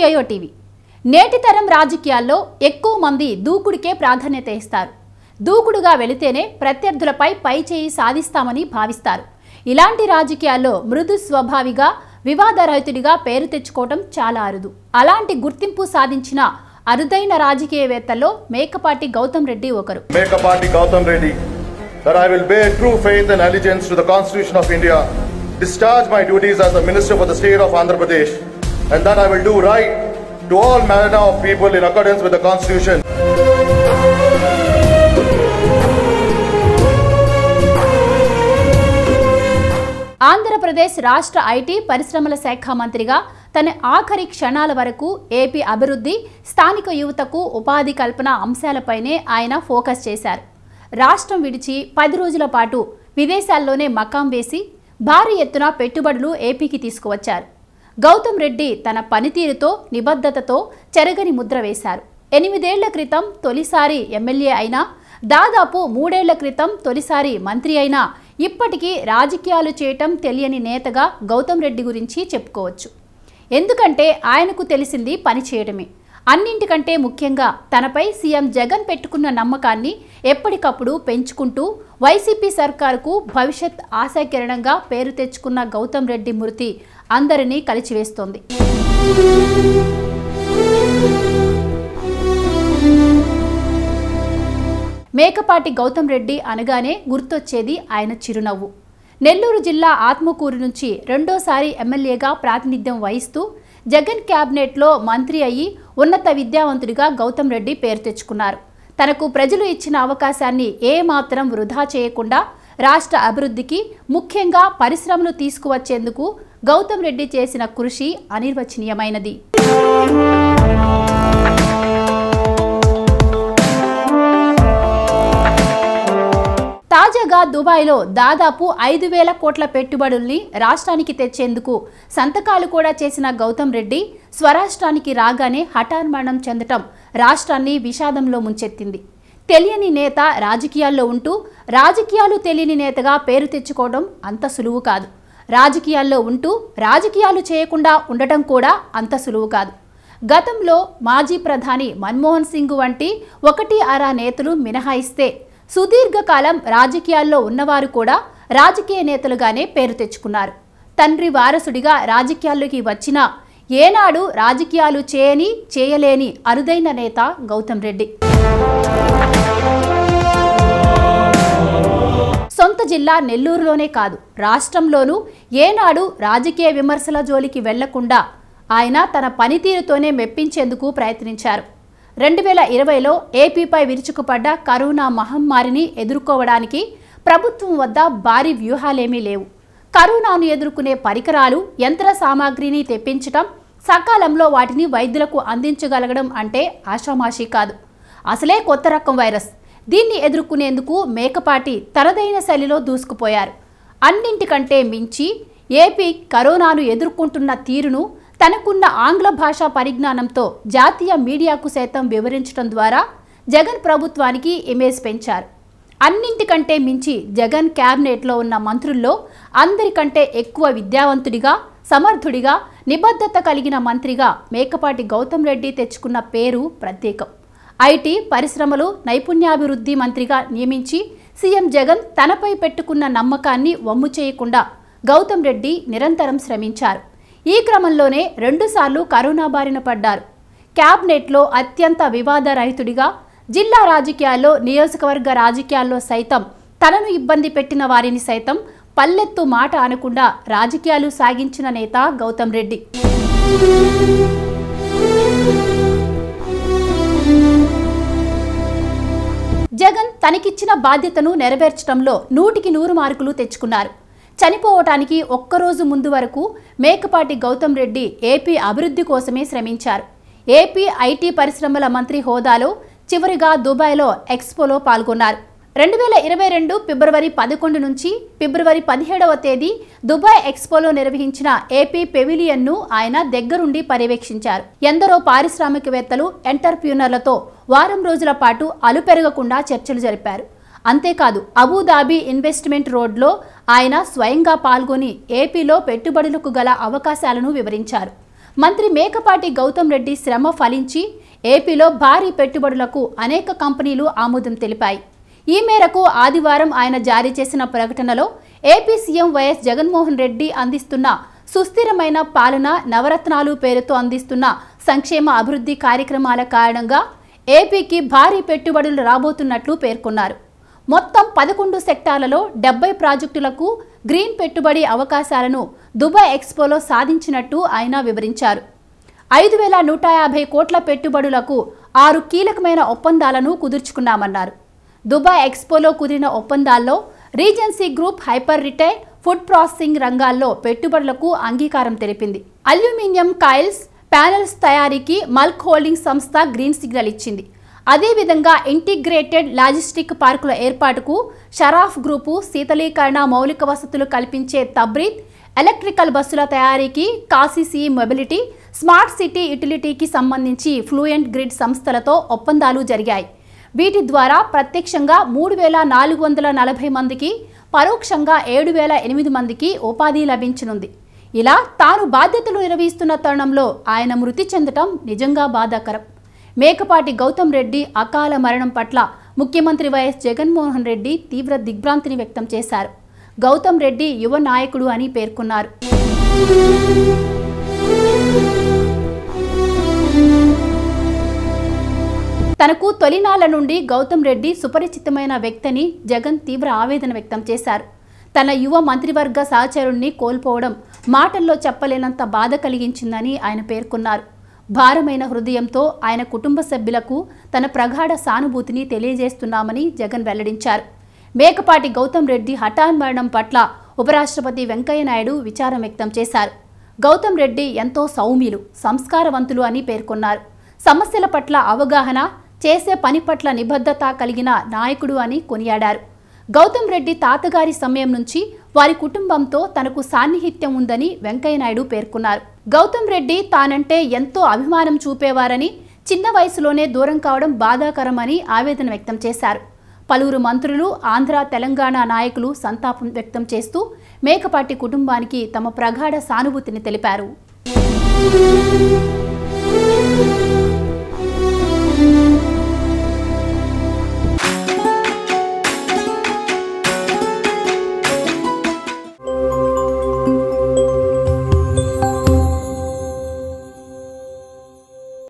Yo-yo TV నేటి తరం రాజకీయాల్లో ఎక్కువ మంది దూకుడికే ప్రాధాన్యత ఇస్తారు దూకుడుగా వెళితేనే ప్రత్యర్థులపై పై చేయి సాధిస్తామని భావిస్తారు ఇలాంటి రాజకీయాల్లో మృదు స్వభావిగా వివాదరహితుడిగా పేరు తెచ్చుకోవడం చాలా అరుదు అలాంటి గుర్తింపు సాధించిన అరుదైన రాజకీయవేత్తల్లో మేకపాటి గౌతమ్ రెడ్డి ఒకరు Mekapati Gautam Reddy, that I will bear true faith and allegiance to the Constitution of India, discharge my duties as the Minister for the State of Andhra Pradesh, and that I will do right to all manner of people in accordance with the Constitution. Andhra Pradesh రాష్ట్ర IT పరిశ్రమల శాఖ మంత్రిగా తన ఆఖరి క్షణాల వరకు AP అభివృద్ధి స్థానిక యువతకు ఉపాధి కల్పన అంశాలపైనే ఆయన ఫోకస్ చేశారు రాష్ట్రం విడిచి పది రోజుల పాటు విదేశాల్లోనే మకాం వేసి భారీ ఎత్తున పెట్టుబడులు ఏపీకి తీసుకువచ్చారు గౌతమ్ రెడ్డి తన పనితీరుతో నిబద్ధతతో చెరగని ముద్ర వేశారు ఎనిమిదేళ్ల క్రితం తొలిసారి ఎమ్మెల్యే అయినా దాదాపు మూడేళ్ల క్రితం తొలిసారి మంత్రి అయినా ఇప్పటికీ రాజకీయాలు చేయటం తెలియని నేతగా గౌతమ్ రెడ్డి గురించి చెప్పుకోవచ్చు ఎందుకంటే ఆయనకు తెలిసింది పని చేయడమే అన్నింటికంటే ముఖ్యంగా తనపై సీఎం జగన్ పెట్టుకున్న నమ్మకాన్ని ఎప్పటికప్పుడు పెంచుకుంటూ వైసీపీ సర్కారుకు భవిష్యత్ ఆశాకిరణంగా పేరు తెచ్చుకున్న గౌతమ్ రెడ్డి మృతి అందరినీ కలిచివేస్తోంది మేకపాటి గౌతమ్ రెడ్డి అనగానే గుర్తొచ్చేది ఆయన చిరునవ్వు నెల్లూరు జిల్లా ఆత్మకూరు నుంచి రెండోసారి ఎమ్మెల్యేగా ప్రాతినిధ్యం వహిస్తూ జగన్ క్యాబినెట్లో మంత్రి అయ్యి ఉన్నత విద్యావంతుడిగా గౌతమ్ రెడ్డి పేరు తెచ్చుకున్నారు తనకు ప్రజలు ఇచ్చిన అవకాశాన్ని ఏమాత్రం వృధా చేయకుండా రాష్ట్ర అభివృద్ధికి ముఖ్యంగా పరిశ్రమలు తీసుకువచ్చేందుకు గౌతమ్ రెడ్డి చేసిన కృషి అనిర్వచనీయమైనది తాజాగా దుబాయ్లో దాదాపు ఐదు వేల కోట్ల పెట్టుబడుల్ని రాష్ట్రానికి తెచ్చేందుకు సంతకాలు కూడా చేసిన గౌతమ్ రెడ్డి స్వరాష్ట్రానికి రాగానే హఠాన్మరణం చెందటం రాష్ట్రాన్ని విషాదంలో ముంచెత్తింది తెలియని నేత రాజకీయాల్లో ఉంటూ రాజకీయాలు తెలియని నేతగా పేరు తెచ్చుకోవడం అంత సులువు కాదు రాజకీయాల్లో ఉంటూ రాజకీయాలు చేయకుండా ఉండటం కూడా అంత సులువు కాదు గతంలో మాజీ ప్రధాని మన్మోహన్ సింగ్ వంటి ఒకటి అరా నేతలు మినహాయిస్తే సుదీర్ఘకాలం రాజకీయాల్లో ఉన్నవారు కూడా రాజకీయ నేతలుగానే పేరు తెచ్చుకున్నారు తండ్రి వారసుడిగా రాజకీయాల్లోకి వచ్చిన ఏనాడు రాజకీయాలు చేయని చేయలేని అరుదైన నేత గౌతమ్ రెడ్డి సొంత జిల్లా నెల్లూరులోనే కాదు రాష్ట్రంలోనూ ఏనాడు రాజకీయ విమర్శల జోలికి వెళ్లకుండా ఆయన తన పనితీరుతోనే మెప్పించేందుకు ప్రయత్నించారు రెండు వేల ఇరవైలో ఏపీపై విరుచుకుపడ్డ కరోనా మహమ్మారిని ఎదుర్కోవడానికి ప్రభుత్వం వద్ద భారీ వ్యూహాలేమీ లేవు కరోనాను ఎదుర్కొనే పరికరాలు యంత్ర సామాగ్రిని తెప్పించటం సకాలంలో వాటిని వైద్యులకు అందించగలగడం అంటే ఆషామాషీ కాదు అసలే కొత్త రకం వైరస్ దీన్ని ఎదుర్కొనేందుకు మేకపాటి తనదైన శైలిలో దూసుకుపోయారు అన్నింటికంటే మించి ఏపీ కరోనాను ఎదుర్కొంటున్న తీరును తనకున్న ఆంగ్ల భాషా పరిజ్ఞానంతో జాతీయ మీడియాకు సైతం వివరించడం ద్వారా జగన్ ప్రభుత్వానికి ఇమేజ్ పెంచారు అన్నింటికంటే మించి జగన్ క్యాబినెట్లో ఉన్న మంత్రుల్లో అందరికంటే ఎక్కువ విద్యావంతుడిగా సమర్థుడిగా నిబద్ధత కలిగిన మంత్రిగా మేకపాటి గౌతమ్ రెడ్డి తెచ్చుకున్న పేరు ప్రత్యేకం ఐటీ పరిశ్రమలు నైపుణ్యాభివృద్ధి మంత్రిగా నియమించి సీఎం జగన్ తనపై పెట్టుకున్న నమ్మకాన్ని వమ్ము చేయకుండా గౌతమ్ రెడ్డి నిరంతరం శ్రమించారు ఈ క్రమంలోనే రెండుసార్లు కరోనా బారిన పడ్డారు క్యాబినెట్లో అత్యంత వివాదరహితుడిగా జిల్లా రాజకీయాల్లో నియోజకవర్గ రాజకీయాల్లో సైతం తనను ఇబ్బంది పెట్టిన వారిని సైతం పల్లెత్తు మాట అనకుండా రాజకీయాలు సాగించిన నేత గౌతమ్ రెడ్డి జగన్ తనకిచ్చిన బాధ్యతను నెరవేర్చడంలో నూటికి నూరు మార్కులు తెచ్చుకున్నారు చనిపోవటానికి ఒక్కరోజు ముందు వరకు మేకపాటి గౌతమ్ రెడ్డి ఏపీ అభివృద్ధి కోసమే శ్రమించారు ఏపీ ఐటీ పరిశ్రమల మంత్రి హోదాలో చివరిగా దుబాయ్లో ఎక్స్పోలో పాల్గొన్నారు రెండు వేల ఇరవై రెండు ఫిబ్రవరి పదకొండు నుంచి ఫిబ్రవరి పదిహేడవ తేదీ దుబాయ్ ఎక్స్పోలో నిర్వహించిన ఏపీ పెవిలియన్ను ఆయన దగ్గరుండి పర్యవేక్షించారు ఎందరో పారిశ్రామికవేత్తలు ఎంటర్ప్యూనర్లతో వారం రోజుల పాటు అలుపెరగకుండా చర్చలు జరిపారు అంతేకాదు అబుదాబి ఇన్వెస్ట్మెంట్ రోడ్లో ఆయన స్వయంగా పాల్గొని ఏపీలో పెట్టుబడులకు గల అవకాశాలను వివరించారు మంత్రి మేకపాటి గౌతమ్ రెడ్డి శ్రమ ఫలించి ఏపీలో భారీ పెట్టుబడులకు అనేక కంపెనీలు ఆమోదం తెలిపాయి ఈ మేరకు ఆదివారం ఆయన జారీ చేసిన ప్రకటనలో AP CM YS Jaganmohan Reddy అందిస్తున్న సుస్థిరమైన పాలన నవరత్నాలు పేరుతో అందిస్తున్న సంక్షేమ అభివృద్ధి కార్యక్రమాల కారణంగా ఏపీకి భారీ పెట్టుబడులు రాబోతున్నట్లు పేర్కొన్నారు మొత్తం పదకొండు సెక్టార్లలో డెబ్బై ప్రాజెక్టులకు గ్రీన్ పెట్టుబడి అవకాశాలను దుబాయ్ ఎక్స్పోలో సాధించినట్టు ఆయన వివరించారు ఐదు వేల నూట యాభై కోట్ల పెట్టుబడులకు ఆరు కీలకమైన ఒప్పందాలను కుదుర్చుకున్నామన్నారు దుబాయ్ ఎక్స్పోలో కుదిరిన ఒప్పందాల్లో regency group hyper retail food processing రంగాల్లో పెట్టుబడులకు అంగీకారం తెలిపింది అల్యూమినియం కాయిల్స్ ప్యానెల్స్ తయారీకి మల్క్ హోల్డింగ్ సంస్థ గ్రీన్ సిగ్నల్ ఇచ్చింది అదేవిధంగా ఇంటిగ్రేటెడ్ లాజిస్టిక్ పార్కుల ఏర్పాటుకు షరాఫ్ గ్రూపు శీతలీకరణ మౌలిక వసతులు కల్పించే తబ్రీత్ ఎలక్ట్రికల్ బస్సుల తయారీకి కాసీసీ మొబిలిటీ స్మార్ట్ సిటీ యుటిలిటీకి సంబంధించి ఫ్లూయెంట్ గ్రిడ్ సంస్థలతో ఒప్పందాలు జరిగాయి వీటి ద్వారా ప్రత్యక్షంగా మూడు వేల నాలుగు వందల నలభై మందికి పరోక్షంగా ఏడు వేల ఎనిమిది మందికి ఉపాధి లభించనుంది ఇలా తాను బాధ్యతలు నిర్వహిస్తున్న తరుణంలో ఆయన మృతి చెందటం నిజంగా బాధాకరం మేకపాటి గౌతమ్ రెడ్డి అకాల మరణం పట్ల ముఖ్యమంత్రి వైఎస్ జగన్మోహన్ రెడ్డి తీవ్ర దిగ్భ్రాంతిని వ్యక్తం చేశారు గౌతమ్ రెడ్డి యువ నాయకుడు అని పేర్కొన్నారు తనకు తొలినాళ్ల నుండి గౌతమ్ రెడ్డి సుపరిచితమైన వ్యక్తిని జగన్ తీవ్ర ఆవేదన వ్యక్తం చేశారు తన యువ మంత్రివర్గ సహచరుణ్ణి కోల్పోవడం మాటల్లో చెప్పలేనంత బాధ కలిగించిందని ఆయన పేర్కొన్నారు భారమైన హృదయంతో ఆయన కుటుంబ సభ్యులకు తన ప్రగాఢ సానుభూతిని తెలియజేస్తున్నామని జగన్ వెల్లడించారు మేకపాటి గౌతమ్ రెడ్డి హఠాన్ మరణం పట్ల ఉపరాష్ట్రపతి వెంకయ్యనాయుడు విచారం వ్యక్తం చేశారు గౌతమ్ రెడ్డి ఎంతో సౌమ్యులు సంస్కారవంతులు అని పేర్కొన్నారు సమస్యల పట్ల అవగాహన చేసే పని పట్ల నిబద్ధత కలిగిన నాయకుడు అని కొనియాడారు గౌతమ్ రెడ్డి తాతగారి సమయం నుంచి వారి కుటుంబంతో తనకు సాన్నిహిత్యం ఉందని వెంకయ్యనాయుడు పేర్కొన్నారు గౌతమ్ రెడ్డి తానంటే ఎంతో అభిమానం చూపేవారని చిన్న వయసులోనే దూరం కావడం బాధాకరమని ఆవేదన వ్యక్తం చేశారు పలువురు మంత్రులు ఆంధ్ర తెలంగాణ నాయకులు సంతాపం వ్యక్తం చేస్తూ మేకపాటి కుటుంబానికి తమ ప్రగాఢ సానుభూతిని తెలిపారు